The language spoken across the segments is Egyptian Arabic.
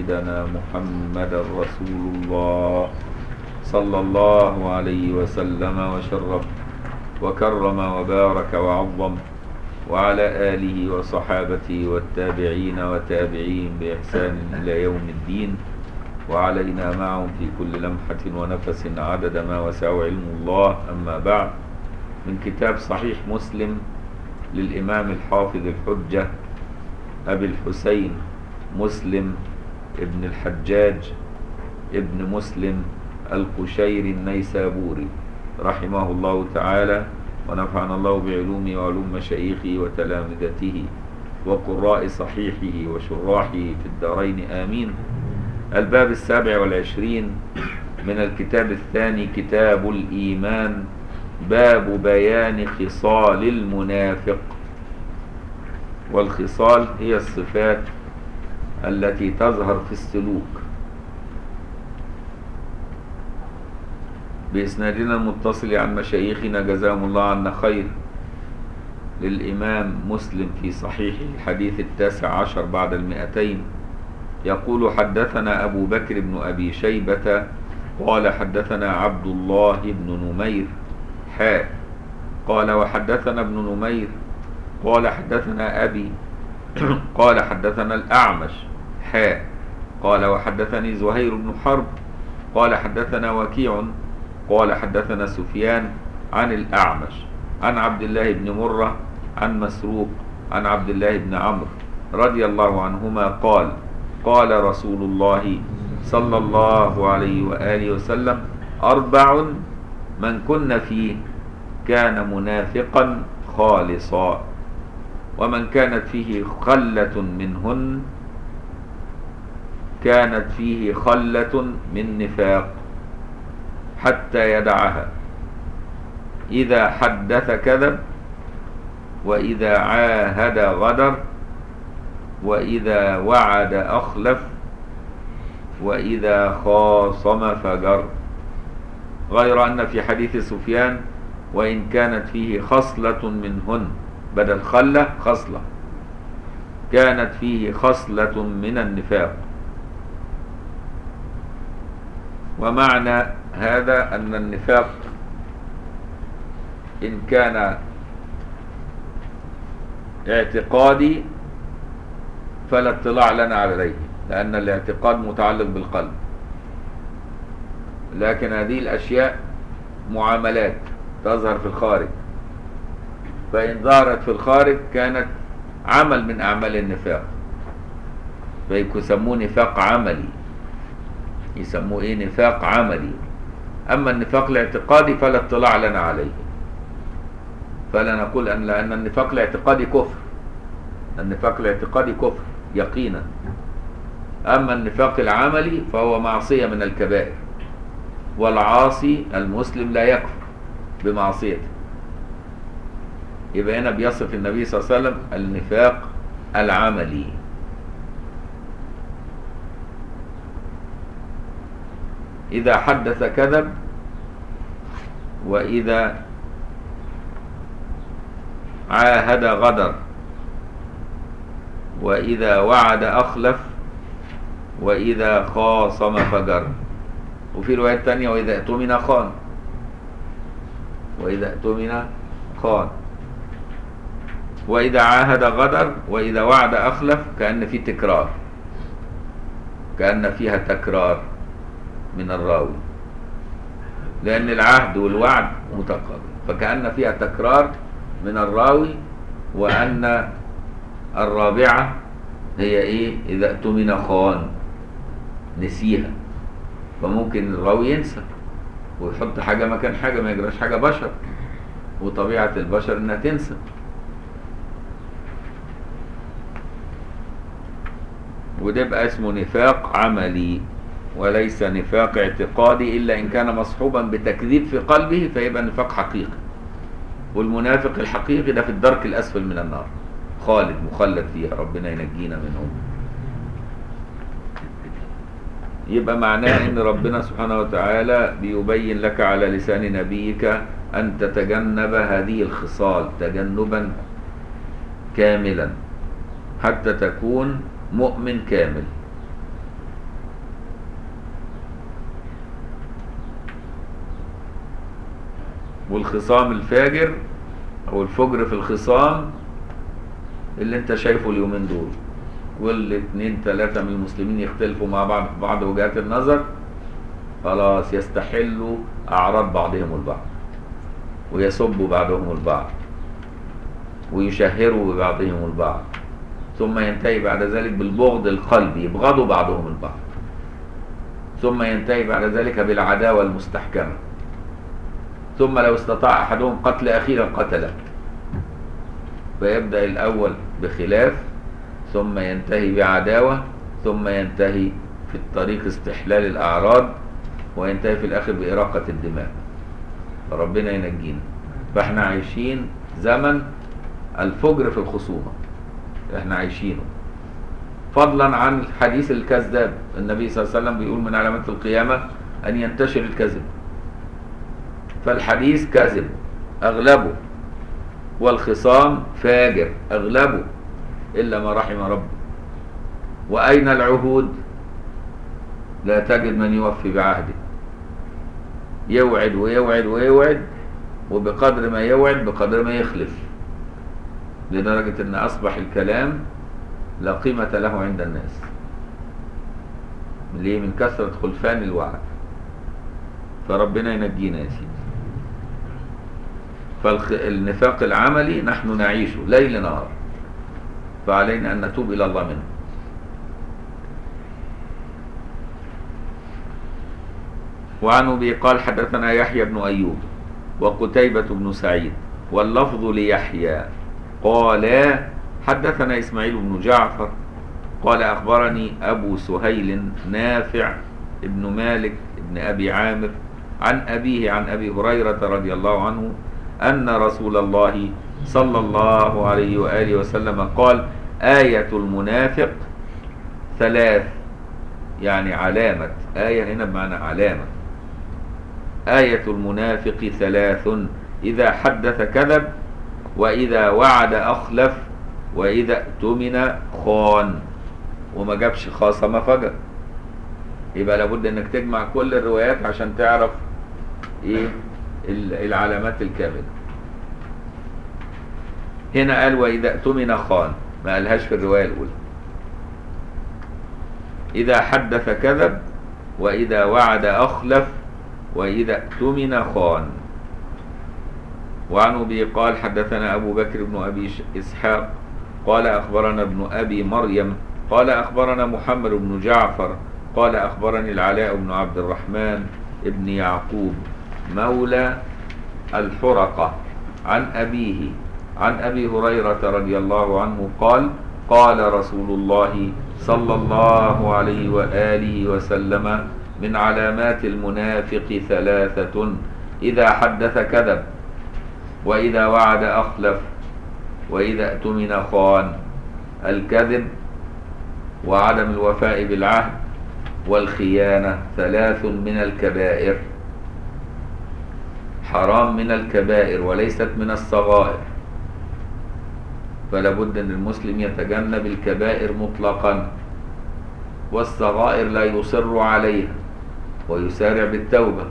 سيدنا محمد رسول الله صلى الله عليه وسلم وشرف وكرم وبارك وعظم وعلى آله وصحابته والتابعين وتابعين بإحسان إلى يوم الدين وعلينا معهم في كل لمحة ونفس عدد ما وسع علم الله أما بعد من كتاب صحيح مسلم للإمام الحافظ الحجة أبي الحسين مسلم ابن الحجاج ابن مسلم القشيري النيسابوري رحمه الله تعالى ونفعنا الله بعلومه وعلوم مشايخه وتلامذته وقراء صحيحه وشراحه في الدارين آمين الباب السابع والعشرين من الكتاب الثاني كتاب الإيمان باب بيان خصال المنافق والخصال هي الصفات التي تظهر في السلوك بإسنادنا المتصل عن مشايخنا جزاهم الله عنا خير للإمام مسلم في صحيح الحديث التاسع عشر بعد المئتين يقول حدثنا أبو بكر بن أبي شيبة قال حدثنا عبد الله بن نمير حاء قال وحدثنا ابن نمير قال حدثنا أبي قال حدثنا الأعمش حاء قال وحدثني زهير بن حرب قال حدثنا وكيع قال حدثنا سفيان عن الأعمش عن عبد الله بن مرة عن مسروق عن عبد الله بن عمرو رضي الله عنهما قال قال رسول الله صلى الله عليه وآله وسلم أربع من كن فيه كان منافقا خالصا ومن كانت فيه خلة منهن كانت فيه خلة من نفاق حتى يدعها إذا حدث كذب وإذا عاهد غدر وإذا وعد أخلف وإذا خاصم فجر غير أن في حديث سفيان وإن كانت فيه خصلة منهن بدل خلة خصلة كانت فيه خصلة من النفاق ومعنى هذا أن النفاق إن كان اعتقادي فلا اطلاع لنا عليه لأن الاعتقاد متعلق بالقلب لكن هذه الأشياء معاملات تظهر في الخارج فإن ظهرت في الخارج كانت عمل من أعمال النفاق فيسموه نفاق عملي يسموه إيه نفاق عملي أما النفاق الاعتقادي فلا اطلاع لنا عليه فلا نقول أن لأن النفاق الاعتقادي كفر النفاق الاعتقادي كفر يقينا أما النفاق العملي فهو معصية من الكبائر والعاصي المسلم لا يكفر بمعصيته يبقى هنا بيصف النبي صلى الله عليه وسلم النفاق العملي إذا حدث كذب وإذا عاهد غدر وإذا وعد أخلف وإذا خاصم فجر وفي رواية تانية وإذا اؤتمن خان وإذا اؤتمن خان وإذا عاهد غدر وإذا وعد أخلف كأن في تكرار كأن فيها تكرار من الراوي لأن العهد والوعد متقابل فكأن فيها تكرار من الراوي وأن الرابعة هي إيه إذا اؤتمن خان نسيها فممكن الراوي ينسى ويحط حاجة مكان حاجة ما يجراش حاجة بشر وطبيعة البشر إنها تنسى وده بقى اسمه نفاق عملي وليس نفاق اعتقادي إلا إن كان مصحوبا بتكذيب في قلبه فيبقى نفاق حقيقي والمنافق الحقيقي ده في الدرك الأسفل من النار خالد مخلد فيها ربنا ينجينا منهم يبقى معناه ان ربنا سبحانه وتعالى بيبين لك على لسان نبيك ان تتجنب هذه الخصال تجنبا كاملا حتى تكون مؤمن كامل والخصام الفاجر او الفجر في الخصام اللي انت شايفه اليومين دول كل اتنين تلاتة من المسلمين يختلفوا مع بعض في بعض وجهات النظر خلاص يستحلوا اعراض بعضهم البعض ويسبوا بعضهم البعض ويشهروا ببعضهم البعض ثم ينتهي بعد ذلك بالبغض القلبي يبغضوا بعضهم البعض ثم ينتهي بعد ذلك بالعداوة المستحكمة ثم لو استطاع أحدهم قتل أخيرا قتله فيبدأ الأول بخلاف ثم ينتهي بعداوة ثم ينتهي في الطريق استحلال الأعراض وينتهي في الآخر بإراقة الدماء فربنا ينجينا فاحنا عايشين زمن الفجر في الخصومة احنا عايشينه فضلا عن الحديث الكذاب النبي صلى الله عليه وسلم بيقول من علامات القيامة أن ينتشر الكذب فالحديث كذب أغلبه والخصام فاجر أغلبه إلا ما رحم ربه وأين العهود لا تجد من يوفي بعهده يوعد ويوعد ويوعد وبقدر ما يوعد بقدر ما يخلف لدرجة أن أصبح الكلام لا قيمة له عند الناس ليه من كثرة خلفان الوعد فربنا ينجينا يا سيدي فالنفاق العملي نحن نعيشه ليل نهار فعلينا أن نتوب إلى الله منه وعن أبي قال حدثنا يحيى بن أيوب وقتيبة بن سعيد واللفظ ليحيى قال حدثنا إسماعيل بن جعفر قال أخبرني أبو سهيل نافع ابن مالك ابن أبي عامر عن أبيه عن أبي هريرة رضي الله عنه أن رسول الله صلى الله عليه وآله وسلم قال آية المنافق ثلاث يعني علامة آية هنا بمعنى علامة آية المنافق ثلاث إذا حدث كذب وإذا وعد أخلف وإذا اؤتمن خان وما جابش خاصة فجر يبقى لابد انك تجمع كل الروايات عشان تعرف ايه العلامات الكاملة هنا قال وإذا اؤتمن خان ما قالهاش في الرواية الأولى إذا حدث كذب وإذا وعد أخلف وإذا اؤتمن خان وعن أبي قال حدثنا أبو بكر بن أبي إسحاق قال أخبرنا ابن أبي مريم قال أخبرنا محمد بن جعفر قال أخبرني العلاء بن عبد الرحمن ابن يعقوب مولى الحرقة عن أبيه عن أبي هريرة رضي الله عنه قال قال رسول الله صلى الله عليه وآله وسلم من علامات المنافق ثلاثة إذا حدث كذب وإذا وعد أخلف وإذا اؤتمن خان الكذب وعدم الوفاء بالعهد والخيانة ثلاث من الكبائر حرام من الكبائر وليست من الصغائر فلا بد أن المسلم يتجنب الكبائر مطلقا والصغائر لا يصر عليها ويسارع بالتوبة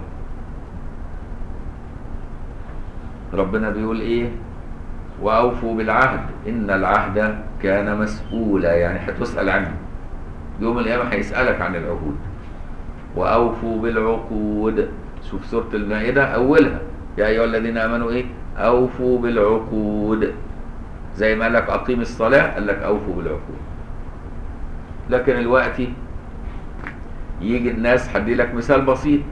ربنا بيقول ايه واوفوا بالعهد ان العهد كان مسؤولا يعني هتسأل عنه يوم القيامة هيسألك عن العهود واوفوا بالعقود شوف سورة المائدة اولها يا ايها الذين امنوا ايه اوفوا بالعقود زي ما قال لك اقيم الصلاة قال لك اوفوا بالعقود لكن الوقت يجي الناس هدي لك مثال بسيط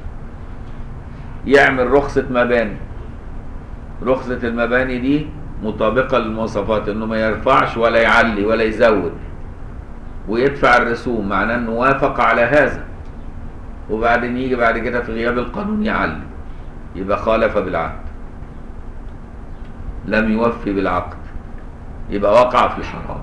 يعمل رخصة مباني رخصة المباني دي مطابقة للمواصفات انه ما يرفعش ولا يعلي ولا يزود ويدفع الرسوم معناه انه وافق على هذا وبعدين يجي بعد كده في غياب القانون يعلي يبقى خالف بالعهد لم يوفي بالعقد يبقى وقع في الحرام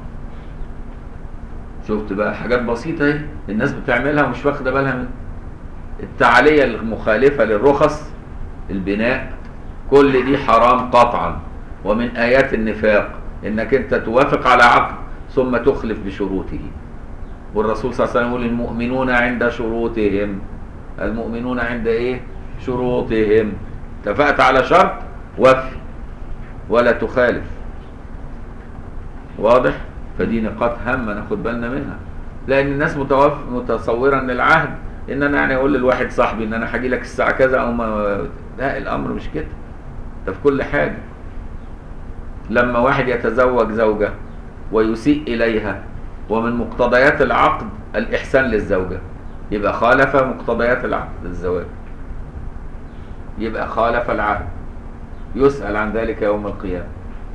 شفت بقى حاجات بسيطة اهي الناس بتعملها ومش واخدة بالها من التعالية المخالفة للرخص البناء كل دي حرام قطعا ومن آيات النفاق انك انت توافق على عقد ثم تخلف بشروطه والرسول صلى الله عليه وسلم يقول المؤمنون عند شروطهم المؤمنون عند ايه شروطهم اتفقت على شرط وفي ولا تخالف واضح فدي نقاط هامه ناخد بالنا منها لان الناس متوف... متصوره ان العهد ان انا يعني اقول للواحد صاحبي ان انا هاجي لك الساعه كذا او ما لا الامر مش كده ده في كل حاجه لما واحد يتزوج زوجه ويسيء اليها ومن مقتضيات العقد الاحسان للزوجه يبقى خالف مقتضيات العقد الزواج يبقى خالف العهد يسأل عن ذلك يوم القيامة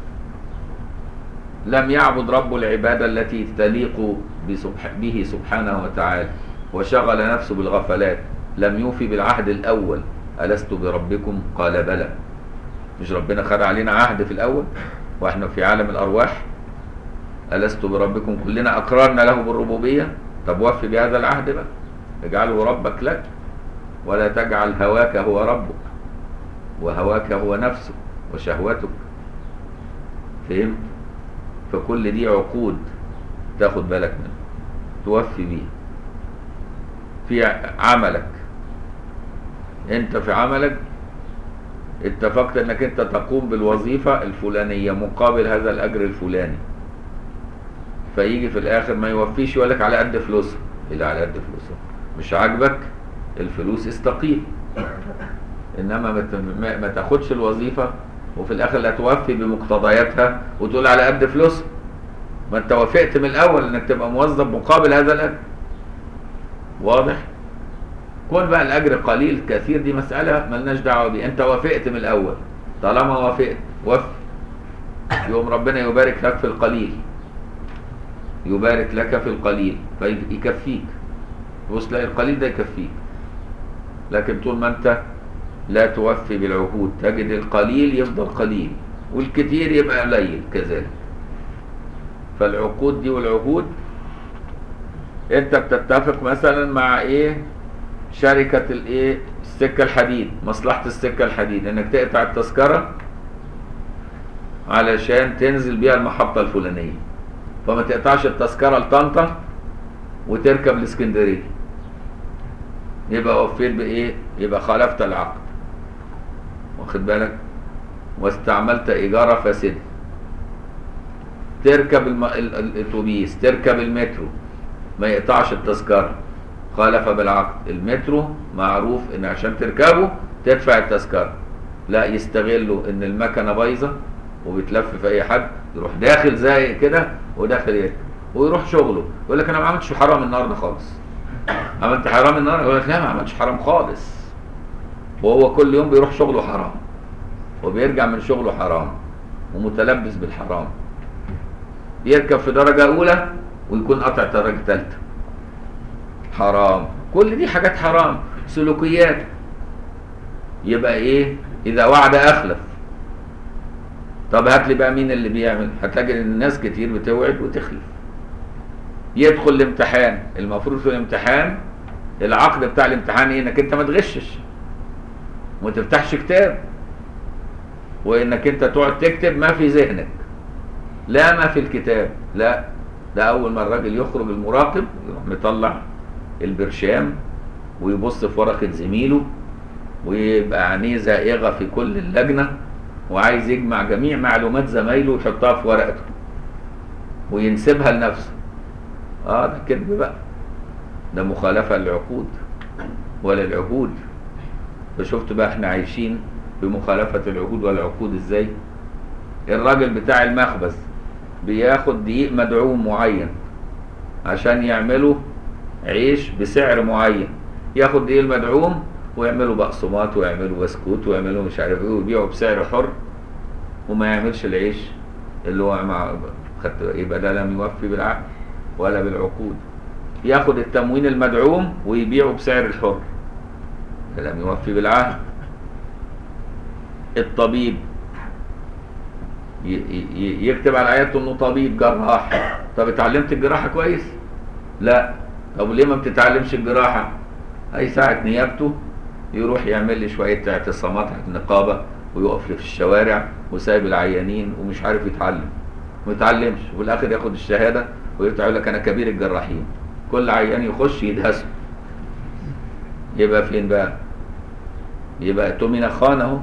لم يعبد رب العبادة التي تليق بسبح به سبحانه وتعالى وشغل نفسه بالغفلات لم يوفي بالعهد الأول ألست بربكم قال بلى مش ربنا خد علينا عهد في الأول وإحنا في عالم الأرواح ألست بربكم كلنا أقررنا له بالربوبية طب وفي بهذا العهد بقى اجعله ربك لك ولا تجعل هواك هو ربك وهواك هو نفسك وشهوتك فهمت فكل دي عقود تاخد بالك منها توفي بيها في عملك انت في عملك اتفقت انك انت تقوم بالوظيفة الفلانية مقابل هذا الاجر الفلاني فيجي في الاخر ما يوفيش يقول لك على قد فلوسه اللي على قد فلوسه مش عاجبك الفلوس استقيل انما ما, ما تاخدش الوظيفه وفي الاخر لا توفي بمقتضياتها وتقول على قد فلوسها ما انت وافقت من الاول انك تبقى موظف مقابل هذا الاجر واضح كون بقى الاجر قليل كثير دي مساله ملناش دعوه بيها انت وافقت من الاول طالما وافقت وفي يوم ربنا يبارك لك في القليل يبارك لك في القليل فيكفيك بص تلاقي القليل ده يكفيك لكن طول ما انت لا توفي بالعهود تجد القليل يفضل قليل والكثير يبقى قليل كذلك فالعقود دي والعهود انت بتتفق مثلا مع ايه شركة الايه السكة الحديد مصلحة السكة الحديد انك تقطع التذكرة علشان تنزل بيها المحطة الفلانية فما تقطعش التذكرة لطنطا وتركب الاسكندرية يبقى وفيت بايه يبقى خالفت العقد واخد بالك واستعملت إيجارة فاسدة تركب الم... الاتوبيس تركب المترو ما يقطعش التذكرة خالف بالعقد المترو معروف ان عشان تركبه تدفع التذكرة لا يستغلوا ان المكنة بايظة وبتلف في اي حد يروح داخل زي كده وداخل يركب ويروح شغله يقول لك انا ما عملتش حرام النهارده خالص عملت حرام النهارده يقول لك لا ما عملتش حرام خالص وهو كل يوم بيروح شغله حرام وبيرجع من شغله حرام ومتلبس بالحرام يركب في درجة أولى ويكون قطع درجة ثالثة حرام كل دي حاجات حرام سلوكيات يبقى ايه اذا وعد اخلف طب هات لي بقى مين اللي بيعمل هتلاقي ان الناس كتير بتوعد وتخلف يدخل الامتحان المفروض في الامتحان العقد بتاع الامتحان ايه انك انت ما تغشش وما تفتحش كتاب وانك انت تقعد تكتب ما في ذهنك لا ما في الكتاب لا ده اول ما الراجل يخرج المراقب يروح مطلع البرشام ويبص في ورقة زميله ويبقى عينيه زائغة في كل اللجنة وعايز يجمع جميع معلومات زمايله ويحطها في ورقته وينسبها لنفسه اه ده كذب بقى ده مخالفة للعقود ولا العهود فشفت بقى احنا عايشين بمخالفة العهود والعقود ازاي الراجل بتاع المخبز بياخد دقيق مدعوم معين عشان يعملوا عيش بسعر معين ياخد دقيق المدعوم ويعملوا بقسماط ويعملوا بسكوت ويعملوا مش عارف ايه ويبيعوا بسعر حر وما يعملش العيش اللي هو مع خدت يبقى ده لم يوفي بالعقد ولا بالعقود ياخد التموين المدعوم ويبيعه بسعر الحر ده لم يوفي بالعهد الطبيب يكتب على عيادته انه طبيب جراح طب اتعلمت الجراحه كويس لا طب ليه ما بتتعلمش الجراحه اي ساعه نيابته يروح يعمل لي شويه اعتصامات تحت النقابه ويقف لي في الشوارع وسايب العيانين ومش عارف يتعلم ما يتعلمش وفي الاخر ياخد الشهاده ويطلع يقول لك انا كبير الجراحين كل عيان يخش يدهسه يبقى فين بقى يبقى اؤتمن خان اهو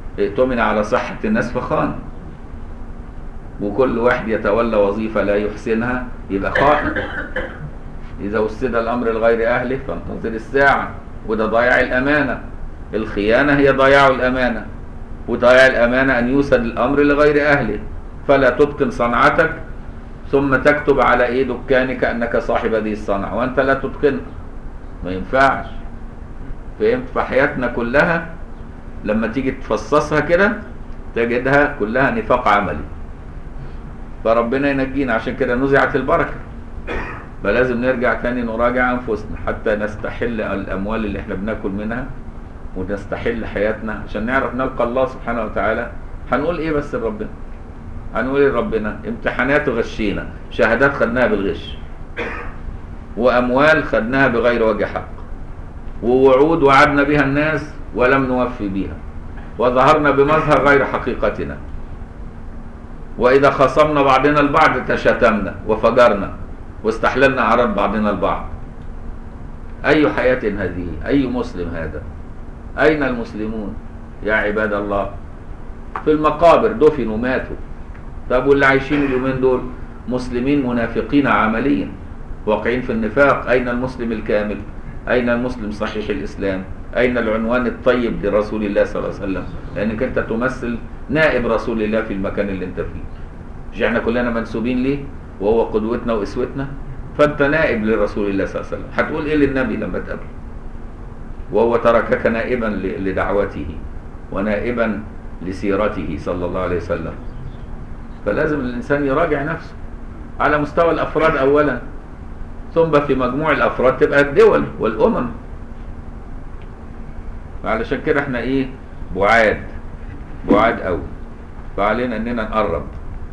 ائتمن على صحة الناس فخان وكل واحد يتولى وظيفة لا يحسنها يبقى خائن إذا وسد الأمر لغير أهله فانتظر الساعة وده ضياع الأمانة الخيانة هي ضياع الأمانة وضياع الأمانة أن يوسد الأمر لغير أهله فلا تتقن صنعتك ثم تكتب على إيه دكانك أنك صاحب هذه الصنعة وأنت لا تتقنها ما ينفعش فهمت فحياتنا كلها لما تيجي تفصصها كده تجدها كلها نفاق عملي فربنا ينجينا عشان كده نزعت البركه فلازم نرجع تاني نراجع انفسنا حتى نستحل الاموال اللي احنا بناكل منها ونستحل حياتنا عشان نعرف نلقى الله سبحانه وتعالى هنقول ايه بس لربنا هنقول ايه لربنا امتحانات غشينا شهادات خدناها بالغش واموال خدناها بغير وجه حق ووعود وعدنا بها الناس ولم نوفي بها وظهرنا بمظهر غير حقيقتنا واذا خصمنا بعضنا البعض تشتمنا وفجرنا واستحللنا اعراض بعضنا البعض اي حياه هذه اي مسلم هذا اين المسلمون يا عباد الله في المقابر دفنوا ماتوا طب واللي عايشين اليومين دول مسلمين منافقين عمليا واقعين في النفاق اين المسلم الكامل اين المسلم صحيح الاسلام اين العنوان الطيب لرسول الله صلى الله عليه وسلم لانك انت تمثل نائب رسول الله في المكان اللي انت فيه مش احنا كلنا منسوبين ليه وهو قدوتنا واسوتنا فانت نائب لرسول الله صلى الله عليه وسلم هتقول ايه للنبي لما تقابله وهو تركك نائبا لدعوته ونائبا لسيرته صلى الله عليه وسلم فلازم الانسان يراجع نفسه على مستوى الافراد اولا ثم في مجموع الافراد تبقى الدول والامم علشان كده احنا ايه بعاد بعاد قوي فعلينا اننا نقرب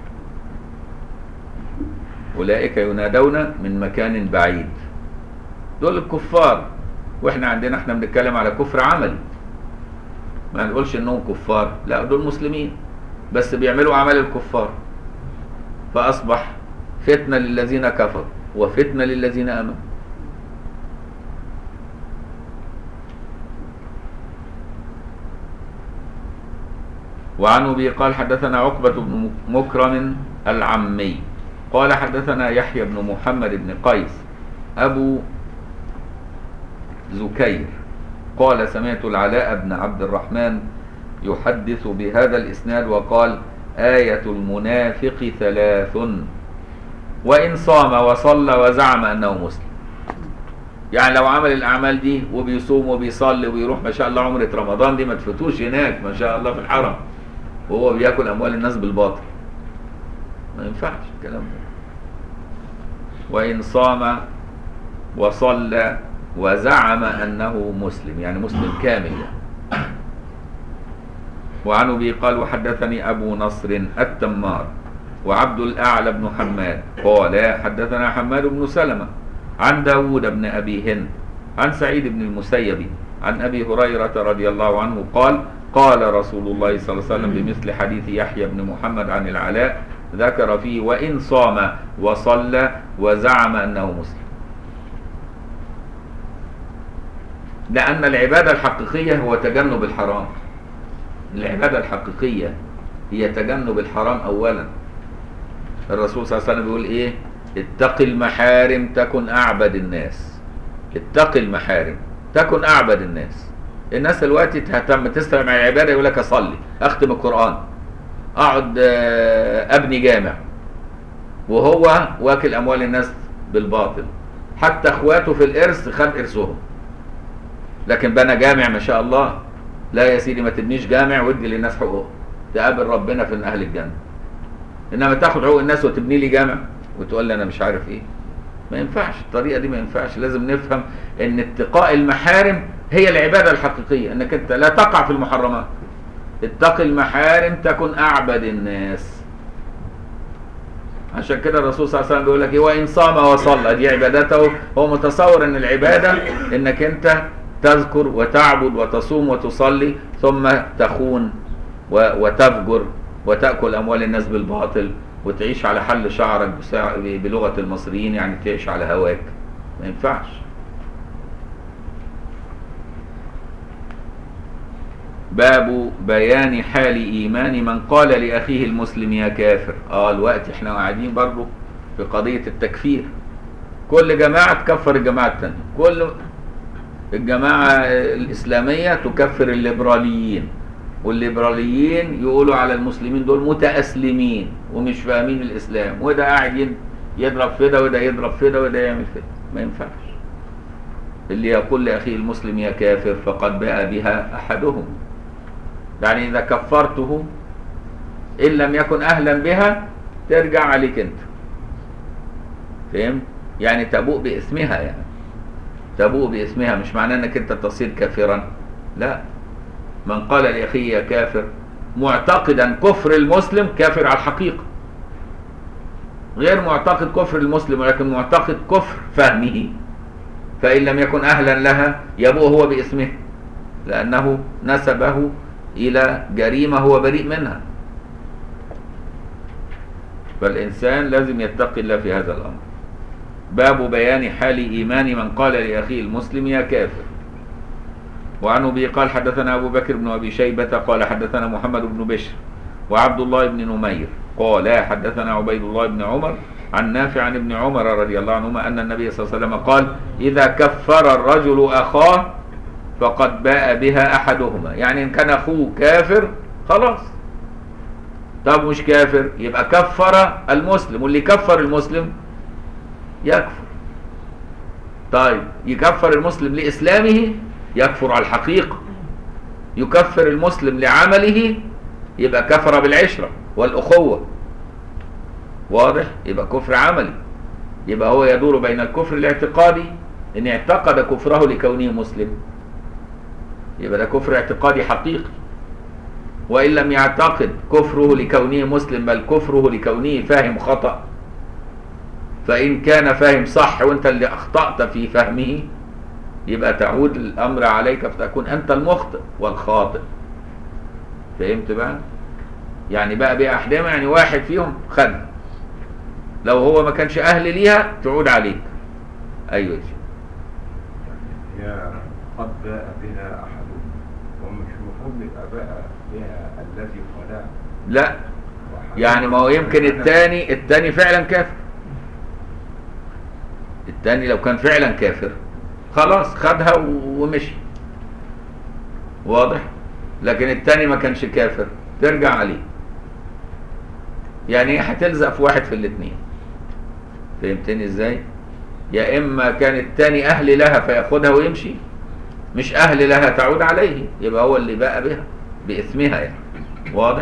اولئك ينادون من مكان بعيد دول الكفار واحنا عندنا احنا بنتكلم على كفر عملي ما نقولش انهم كفار لا دول مسلمين بس بيعملوا اعمال الكفار فاصبح فتنه للذين كفروا وفتنه للذين امنوا وعن ابي قال حدثنا عقبه بن مكرم العمي قال حدثنا يحيى بن محمد بن قيس ابو زكير قال سمعت العلاء بن عبد الرحمن يحدث بهذا الاسناد وقال آية المنافق ثلاث وإن صام وصلى وزعم أنه مسلم يعني لو عمل الأعمال دي وبيصوم وبيصلي ويروح ما شاء الله عمرة رمضان دي ما تفوتوش هناك ما شاء الله في الحرم وهو بياكل أموال الناس بالباطل ما ينفعش الكلام ده وإن صام وصلى وزعم أنه مسلم يعني مسلم كامل يعني. وعن ابي قال وحدثني ابو نصر التمار وعبد الاعلى بن حماد قال حدثنا حماد بن سلمه عن داود بن ابي هند عن سعيد بن المسيب عن ابي هريره رضي الله عنه قال قال رسول الله صلى الله عليه وسلم بمثل حديث يحيى بن محمد عن العلاء ذكر فيه وان صام وصلى وزعم انه مسلم لان العباده الحقيقيه هو تجنب الحرام العبادة الحقيقية هي تجنب الحرام أولا الرسول صلى الله عليه وسلم بيقول إيه اتق المحارم تكن أعبد الناس اتق المحارم تكن أعبد الناس الناس دلوقتي تهتم تسرع مع العبادة يقول لك أصلي أختم القرآن أقعد أبني جامع وهو واكل أموال الناس بالباطل حتى إخواته في الإرث خد إرثهم لكن بنى جامع ما شاء الله لا يا سيدي ما تبنيش جامع وادي للناس حقوقهم تقابل ربنا في اهل الجنه انما تاخد حقوق الناس وتبني لي جامع وتقول لي انا مش عارف ايه ما ينفعش الطريقه دي ما ينفعش لازم نفهم ان اتقاء المحارم هي العباده الحقيقيه انك انت لا تقع في المحرمات اتق المحارم تكن اعبد الناس عشان كده الرسول صلى الله عليه وسلم بيقول لك ايه وان صام وصلى دي عبادته هو متصور ان العباده انك انت تذكر وتعبد وتصوم وتصلي ثم تخون وتفجر وتأكل أموال الناس بالباطل وتعيش على حل شعرك بلغة المصريين يعني تعيش على هواك ما ينفعش باب بيان حال ايمان من قال لاخيه المسلم يا كافر اه الوقت احنا قاعدين برضه في قضيه التكفير كل جماعه تكفر الجماعه الثانيه كل الجماعه الاسلاميه تكفر الليبراليين والليبراليين يقولوا على المسلمين دول متأسلمين ومش فاهمين الإسلام وده قاعد يضرب في ده وده يضرب في ده وده يعمل في ده ما ينفعش اللي يقول لأخيه المسلم يا كافر فقد باء بها أحدهم يعني إذا كفرته إن لم يكن أهلا بها ترجع عليك أنت فهمت؟ يعني تبوء باسمها يعني تبوء باسمها مش معناه انك انت تصير كافرا لا من قال لاخيه يا كافر معتقدا كفر المسلم كافر على الحقيقه غير معتقد كفر المسلم ولكن معتقد كفر فهمه فان لم يكن اهلا لها يبوء هو باسمه لانه نسبه الى جريمه هو بريء منها فالانسان لازم يتقي الله في هذا الامر باب بيان حال ايمان من قال لاخيه المسلم يا كافر وعن ابي قال حدثنا ابو بكر بن ابي شيبه قال حدثنا محمد بن بشر وعبد الله بن نمير قال حدثنا عبيد الله بن عمر عن نافع عن ابن عمر رضي الله عنهما ان النبي صلى الله عليه وسلم قال اذا كفر الرجل اخاه فقد باء بها احدهما يعني ان كان اخوه كافر خلاص طب مش كافر يبقى كفر المسلم واللي كفر المسلم يكفر طيب يكفر المسلم لاسلامه يكفر على الحقيقة يكفر المسلم لعمله يبقى كفر بالعشرة والأخوة واضح يبقى كفر عملي يبقى هو يدور بين الكفر الاعتقادي ان اعتقد كفره لكونه مسلم يبقى ده كفر اعتقادي حقيقي وان لم يعتقد كفره لكونه مسلم بل كفره لكونه فاهم خطأ فان كان فاهم صح وانت اللي اخطأت في فهمه يبقى تعود الامر عليك فتكون انت المخطئ والخاطئ فهمت بقى يعني بقى باحدهما يعني واحد فيهم خد لو هو ما كانش اهل ليها تعود عليك ايوه يا شيخ هي قد باء بها احدهم ومش المفروض يبقى باء بها الذي قالها لا يعني ما هو يمكن الثاني الثاني فعلا كافر الثاني لو كان فعلا كافر خلاص خدها ومشي واضح لكن التاني ما كانش كافر ترجع عليه يعني هتلزق في واحد في الاثنين فهمتني ازاي يا اما كان التاني اهل لها فياخدها ويمشي مش اهل لها تعود عليه يبقى هو اللي بقى بها باسمها يعني واضح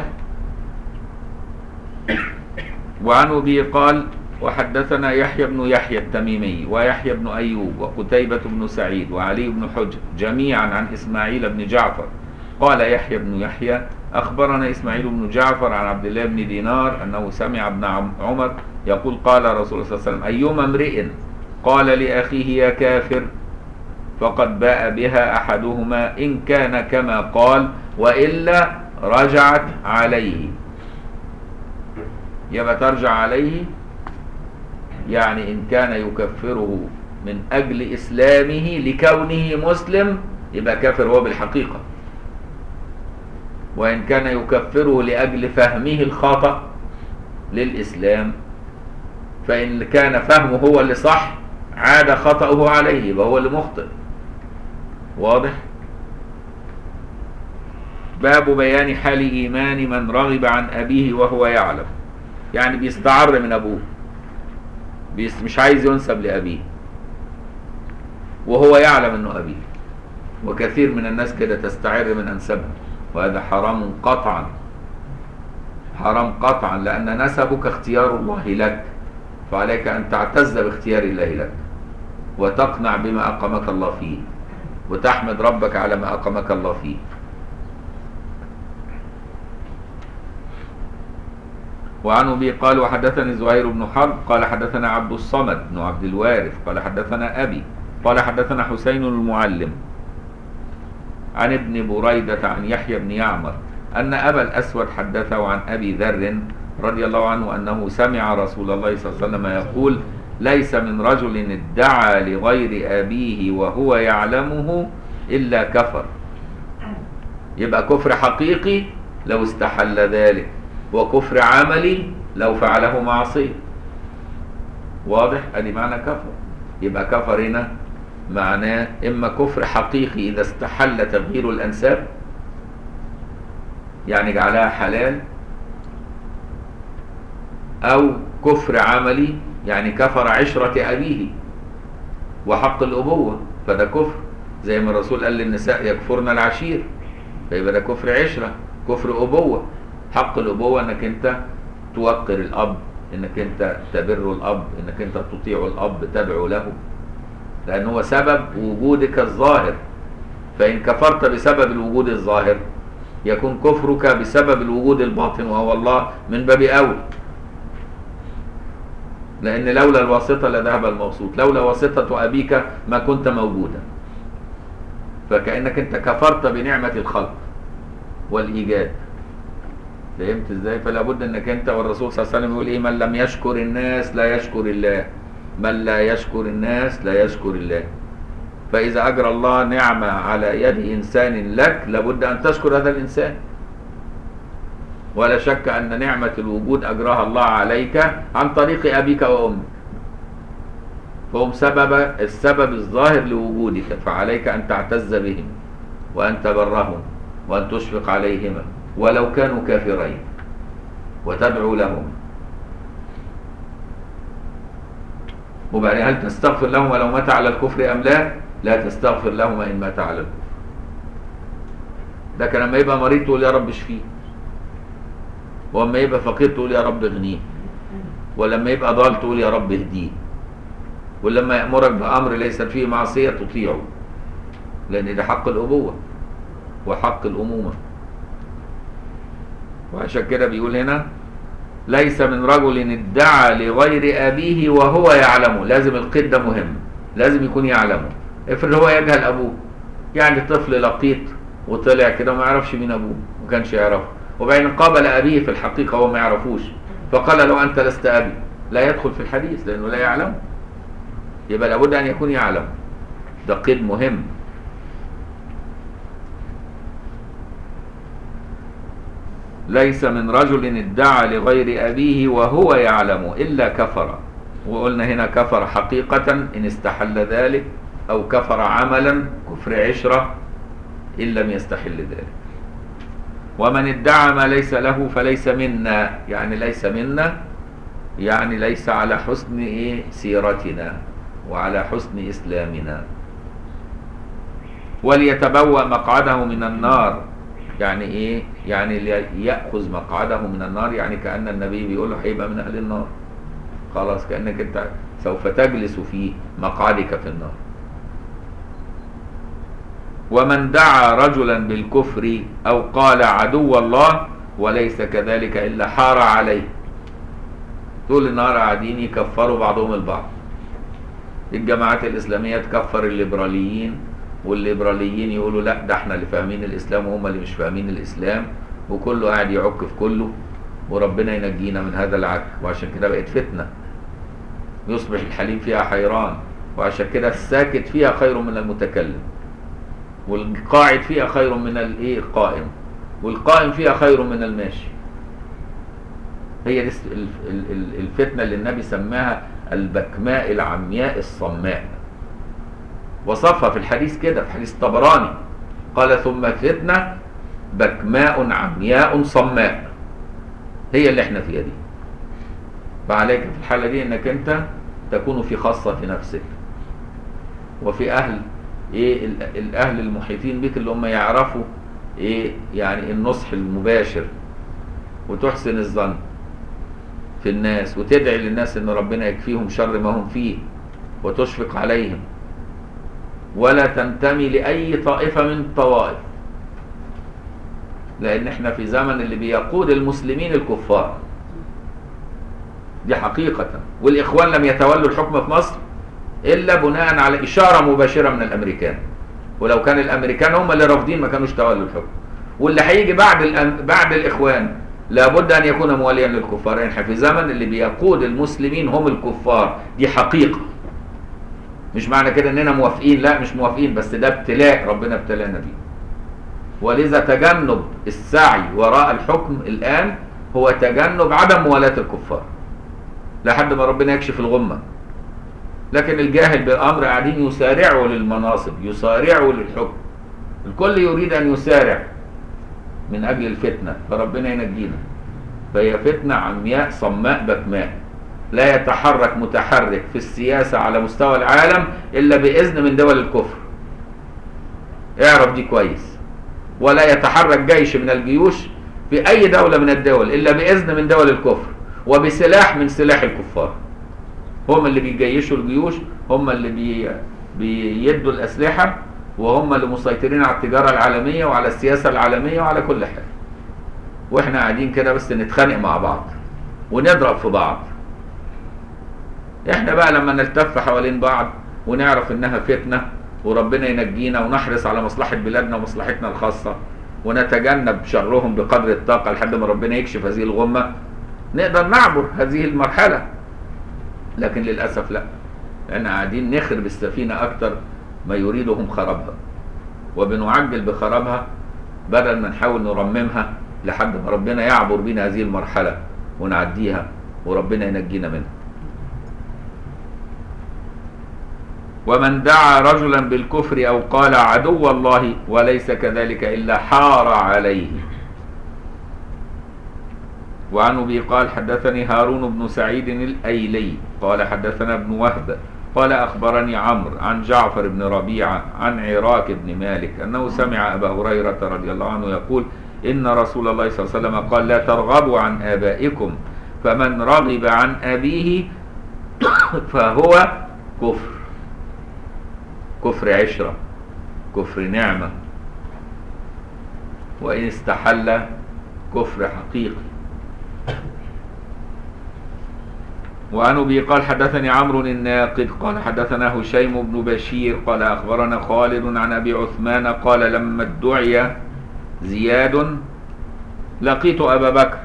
وعن ابي قال وحدثنا يحيى بن يحيى التميمي ويحيى بن أيوب وقتيبة بن سعيد وعلي بن حجر جميعا عن إسماعيل بن جعفر قال يحيى بن يحيى أخبرنا إسماعيل بن جعفر عن عبد الله بن دينار أنه سمع ابن عمر يقول قال رسول الله صلى الله عليه وسلم أيما امرئ قال لأخيه يا كافر فقد باء بها أحدهما إن كان كما قال وإلا رجعت عليه يبقى ترجع عليه يعني إن كان يكفره من أجل إسلامه لكونه مسلم يبقى كافر هو بالحقيقة وإن كان يكفره لأجل فهمه الخطأ للإسلام فإن كان فهمه هو اللي صح عاد خطأه عليه يبقى هو اللي مخطئ واضح باب بيان حال إيمان من رغب عن أبيه وهو يعلم يعني بيستعر من أبوه بيس مش عايز ينسب لأبيه وهو يعلم أنه أبيه وكثير من الناس كده تستعر من أنسابها وهذا حرام قطعا حرام قطعا لأن نسبك اختيار الله لك فعليك أن تعتز باختيار الله لك وتقنع بما أقامك الله فيه وتحمد ربك على ما أقامك الله فيه وعن ابي قال وحدثني زهير بن حرب قال حدثنا عبد الصمد بن عبد الوارث قال حدثنا ابي قال حدثنا حسين المعلم عن ابن بريدة عن يحيى بن يعمر أن أبا الأسود حدثه عن أبي ذر رضي الله عنه أنه سمع رسول الله صلى الله عليه وسلم يقول ليس من رجل ادعى لغير أبيه وهو يعلمه إلا كفر يبقى كفر حقيقي لو استحل ذلك وكفر عملي لو فعله معصية واضح ادي معنى كفر يبقى كفر هنا معناه اما كفر حقيقي اذا استحل تغيير الانساب يعني جعلها حلال او كفر عملي يعني كفر عشرة ابيه وحق الابوة فده كفر زي ما الرسول قال للنساء يكفرن العشير فيبقى ده كفر عشرة كفر ابوة حق الابوة انك انت توقر الاب انك انت تبر الاب انك انت تطيع الاب تدعو له لان هو سبب وجودك الظاهر فان كفرت بسبب الوجود الظاهر يكون كفرك بسبب الوجود الباطن وهو الله من باب اولى لان لولا الواسطه لذهب الموصوت لولا واسطه ابيك ما كنت موجودا فكانك انت كفرت بنعمه الخلق والايجاد فهمت ازاي فلا بد انك انت والرسول صلى الله عليه وسلم يقول ايه من لم يشكر الناس لا يشكر الله من لا يشكر الناس لا يشكر الله فاذا اجرى الله نعمه على يد انسان لك لابد ان تشكر هذا الانسان ولا شك ان نعمه الوجود اجراها الله عليك عن طريق ابيك وامك فهم سبب السبب الظاهر لوجودك فعليك ان تعتز بهم وان تبرهم وان تشفق عليهما ولو كانوا كافرين وتدعو لهم وبعدين هل تستغفر لهم ولو مات على الكفر ام لا لا تستغفر لهم ان مات على الكفر لكن لما يبقى مريض تقول يا رب اشفيه واما يبقى فقير تقول يا رب اغنيه ولما يبقى ضال تقول يا رب اهديه ولما يأمرك بأمر ليس فيه معصية تطيعه لأن ده حق الأبوة وحق الأمومة وعشان كده بيقول هنا ليس من رجل ادعى لغير أبيه وهو يعلمه لازم القيد ده مهم لازم يكون يعلمه افرض هو يجهل أبوه يعني طفل لقيط وطلع كده وما يعرفش مين أبوه ما كانش يعرفه وبعدين قابل أبيه في الحقيقة هو ما يعرفوش فقال له أنت لست أبي لا يدخل في الحديث لأنه لا يعلم يبقى لابد أن يكون يعلم ده قيد مهم ليس من رجل ادعى لغير أبيه وهو يعلم إلا كفر وقلنا هنا كفر حقيقة إن استحل ذلك أو كفر عملا كفر عشرة إن لم يستحل ذلك ومن ادعى ما ليس له فليس منا يعني ليس منا يعني ليس على حسن إيه سيرتنا وعلى حسن إسلامنا وليتبوأ مقعده من النار يعني ايه يعني ياخذ مقعده من النار يعني كان النبي بيقول له هيبقى من اهل النار خلاص كانك انت سوف تجلس في مقعدك في النار ومن دعا رجلا بالكفر او قال عدو الله وليس كذلك الا حار عليه طول النهار قاعدين يكفروا بعضهم البعض الجماعات الاسلاميه تكفر الليبراليين والليبراليين يقولوا لا ده احنا اللي فاهمين الاسلام وهم اللي مش فاهمين الاسلام وكله قاعد يعك في كله وربنا ينجينا من هذا العك وعشان كده بقت فتنه يصبح الحليم فيها حيران وعشان كده الساكت فيها خير من المتكلم والقاعد فيها خير من الايه القائم والقائم فيها خير من الماشي هي دي الفتنه اللي النبي سماها البكماء العمياء الصماء وصفها في الحديث كده في حديث الطبراني قال ثم فتنة بكماء عمياء صماء هي اللي احنا فيها دي فعليك في الحالة دي انك انت تكون في خاصة نفسك وفي اهل ايه الاهل المحيطين بك اللي هم يعرفوا ايه يعني النصح المباشر وتحسن الظن في الناس وتدعي للناس ان ربنا يكفيهم شر ما هم فيه وتشفق عليهم ولا تنتمي لأي طائفة من الطوائف لأن احنا في زمن اللي بيقود المسلمين الكفار دي حقيقة والإخوان لم يتولوا الحكم في مصر إلا بناء على إشارة مباشرة من الأمريكان ولو كان الأمريكان هم اللي رافضين ما كانوش تولوا الحكم واللي هيجي بعد الأم... بعد الإخوان لابد أن يكون مواليا للكفار احنا في زمن اللي بيقود المسلمين هم الكفار دي حقيقة مش معنى كده اننا موافقين لا مش موافقين بس ده ابتلاء ربنا ابتلانا بيه ولذا تجنب السعي وراء الحكم الآن هو تجنب عدم موالاة الكفار لحد ما ربنا يكشف الغمة لكن الجاهل بالأمر قاعدين يسارعوا للمناصب يسارعوا للحكم الكل يريد أن يسارع من أجل الفتنة فربنا ينجينا فهي فتنة عمياء صماء بكماء لا يتحرك متحرك في السياسة على مستوى العالم إلا بإذن من دول الكفر اعرف دي كويس ولا يتحرك جيش من الجيوش في أي دولة من الدول إلا بإذن من دول الكفر وبسلاح من سلاح الكفار هم اللي بيجيشوا الجيوش هم اللي بي بيدوا الأسلحة وهم اللي مسيطرين على التجارة العالمية وعلى السياسة العالمية وعلى كل حاجة واحنا قاعدين كده بس نتخانق مع بعض ونضرب في بعض احنا بقى لما نلتف حوالين بعض ونعرف انها فتنة وربنا ينجينا ونحرص على مصلحة بلادنا ومصلحتنا الخاصة ونتجنب شرهم بقدر الطاقة لحد ما ربنا يكشف هذه الغمة نقدر نعبر هذه المرحلة لكن للأسف لا لأن قاعدين نخرب السفينة أكتر ما يريدهم خرابها وبنعجل بخرابها بدل ما نحاول نرممها لحد ما ربنا يعبر بنا هذه المرحلة ونعديها وربنا ينجينا منها ومن دعا رجلا بالكفر أو قال عدو الله وليس كذلك إلا حار عليه وعن أبي قال حدثني هارون بن سعيد الأيلي قال حدثنا ابن وهب قال أخبرني عمرو عن جعفر بن ربيعة عن عراك بن مالك أنه سمع أبا هريرة رضي الله عنه يقول إن رسول الله صلى الله عليه وسلم قال لا ترغبوا عن آبائكم فمن رغب عن أبيه فهو كفر كفر عشرة كفر نعمة وإن استحل كفر حقيقي وعن ابي قال حدثني عمرو الناقد قال حدثنا هشيم بن بشير قال اخبرنا خالد عن ابي عثمان قال لما ادعي زياد لقيت ابا بكر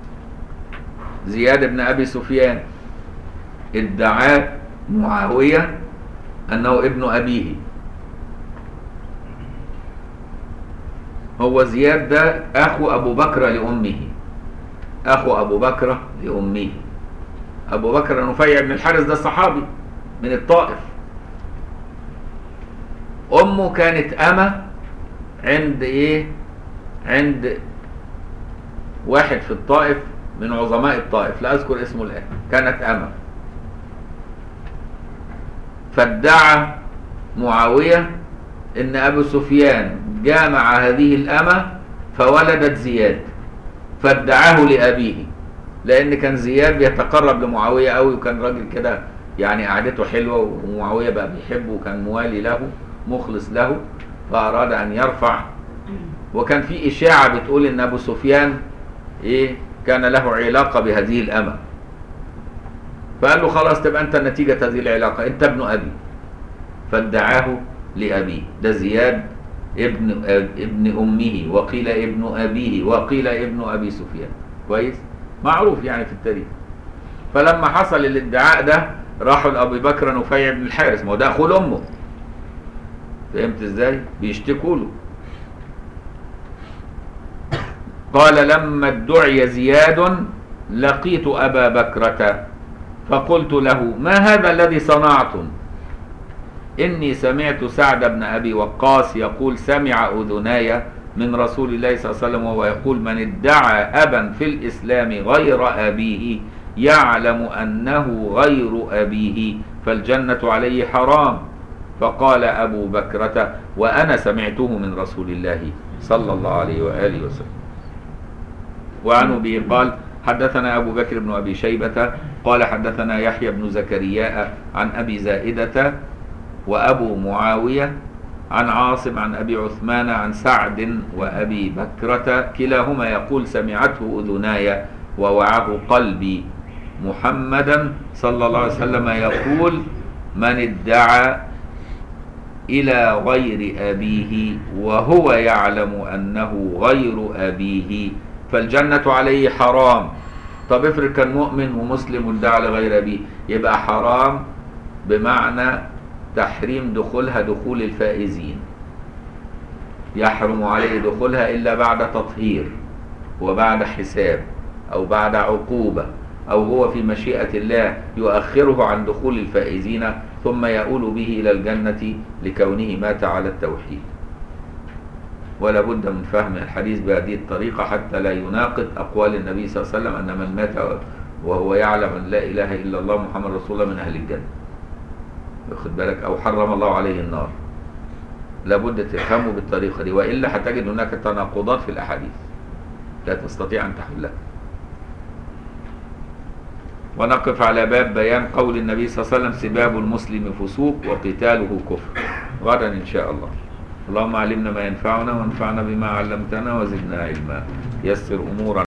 زياد بن ابي سفيان ادعى معاويه انه ابن ابيه هو زياد ده اخو ابو بكر لامه اخو ابو بكر لامه ابو بكر نفيع بن الحارث ده صحابي من الطائف امه كانت امه عند ايه عند واحد في الطائف من عظماء الطائف لا اذكر اسمه الان كانت امه فادعى معاويه ان ابو سفيان جامع هذه الامه فولدت زياد فادعاه لابيه لان كان زياد بيتقرب لمعاويه قوي وكان راجل كده يعني قعدته حلوه ومعاويه بقى بيحبه وكان موالي له مخلص له فاراد ان يرفع وكان في اشاعه بتقول ان ابو سفيان ايه كان له علاقه بهذه الامه فقال له خلاص تبقى انت نتيجه هذه العلاقه انت ابن ابي فادعاه لابيه ده زياد ابن ابن امه وقيل ابن ابيه وقيل ابن ابي سفيان كويس معروف يعني في التاريخ فلما حصل الادعاء ده راحوا لابي بكر نفيع بن الحارث ما هو ده اخو لامه فهمت ازاي بيشتكوا له قال لما ادعي زياد لقيت ابا بكرة فقلت له ما هذا الذي صنعتم اني سمعت سعد بن ابي وقاص يقول سمع اذناي من رسول الله صلى الله عليه وسلم وهو يقول من ادعى أبا في الإسلام غير أبيه يعلم أنه غير أبيه فالجنة عليه حرام فقال أبو بكرة وأنا سمعته من رسول الله صلى الله عليه وآله وسلم وعن أبي قال حدثنا أبو بكر بن أبي شيبة قال حدثنا يحيى بن زكرياء عن أبي زائدة وأبو معاوية عن عاصم عن أبي عثمان عن سعد وأبي بكرة كلاهما يقول سمعته أذناي ووعاه قلبي محمدا صلى الله عليه وسلم يقول من ادعى إلى غير أبيه وهو يعلم أنه غير أبيه فالجنة عليه حرام طب افرض كان مؤمن ومسلم وادعى لغير أبيه يبقى حرام بمعنى تحريم دخولها دخول الفائزين يحرم عليه دخولها إلا بعد تطهير وبعد حساب أو بعد عقوبة أو هو في مشيئة الله يؤخره عن دخول الفائزين ثم يؤول به إلى الجنة لكونه مات على التوحيد ولا بد من فهم الحديث بهذه الطريقة حتى لا يناقض أقوال النبي صلى الله عليه وسلم أن من مات وهو يعلم أن لا إله إلا الله محمد رسول الله من أهل الجنة واخد بالك أو حرم الله عليه النار لابد تفهمه بالطريقة دي وإلا هتجد هناك تناقضات في الأحاديث لا تستطيع أن تحلها ونقف على باب بيان قول النبي صلى الله عليه وسلم سباب المسلم فسوق وقتاله كفر غدا إن شاء الله اللهم علمنا ما ينفعنا وانفعنا بما علمتنا وزدنا علما يسر أمورنا